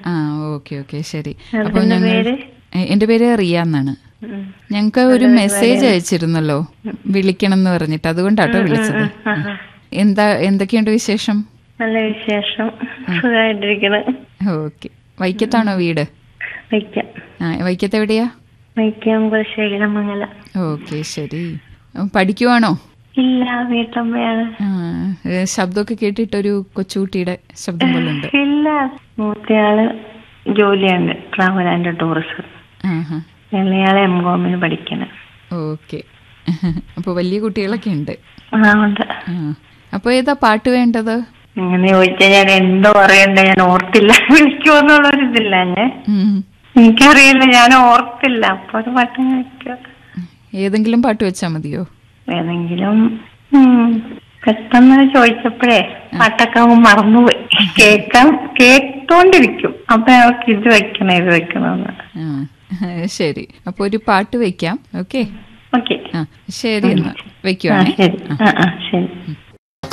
ആ okay okay ശരി അപ്പൊ അപ്പൊ എന്റെ ഞങ്ങൾ പേര്? എ- എന്റെ പേര് റിയ എന്നാണ് ഉം. ഞങ്ങൾക്ക് ഒരു മെസ്സേജ് അയച്ചിരുന്നല്ലോ വിളിക്കണം എന്ന് പറഞ്ഞിട്ട് അതുകൊണ്ടാട്ടോ വിളിച്ചത് ആ, ആ. എന്താ എന്തൊക്കെയുണ്ട് വിശേഷം നല്ല വിശേഷം സുഖമായിട്ടിരിക്കണ് ഓക്കെ വൈക്കത്താണോ വീട് വയ്ക്കാം ആ വൈക്കത്ത് എവിടെയാ വയ്ക്കാം കുലശേഖരമംഗല ഓക്കെ ശരി ഉം, പഠിക്കുവാണോ ഇല്ല വീട്ടമ്മയാണ് ആ ഏ, ശബ്ദമൊക്കെ കേട്ടിട്ടൊരു കൊച്ചുകുട്ടിയുടെ ശബ്ദം പോലെ ഉണ്ട് ഇല്ല മൂത്തയാള് ജോലിയുണ്ട് ട്രാവൽ ആൻഡ് ടൂറിസം ആഹാ ഇളയാളെ എം കോമിന് പഠിക്കണം ഓക്കെ അപ്പൊ വലിയ കുട്ടികളൊക്കെ ഉണ്ട് ആ ഉണ്ട് ആ അപ്പൊ ഏതാ പാട്ട് വേണ്ടത് ഇങ്ങനെ ചോദിച്ചാൽ ഞാൻ എന്തോ പറയണ്ട ഞാൻ ഓർത്തില്ല വിളിക്കുമെന്നുള്ളൊരിതില്ല ഞാൻ ഉം. എനിക്കറിയില്ല ഞാൻ ഓർത്തില്ല അപ്പൊ ഒരു പട്ടം വെക്കുക ഏതെങ്കിലും പാട്ട് വെച്ചാ മതിയോ ഏതെങ്കിലും ഉം, പെട്ടെന്ന് ചോദിച്ചപ്പോഴേ പാട്ടൊക്കെ അങ്ങ് മറന്നുപോയി കേൾക്കാൻ കേട്ടോണ്ടിരിക്കും അപ്പൊ അവർക്ക് ഇത് വെക്കണം ഇത് വെക്കണമെന്ന് ആ ശരി അപ്പൊ ഒരു പാട്ട് വെക്കാം ഓക്കെ ഓക്കെ ആ ശരി എന്നാ ആ വെക്കുവാണേ ശരി ആ ആ ശരി ഉം.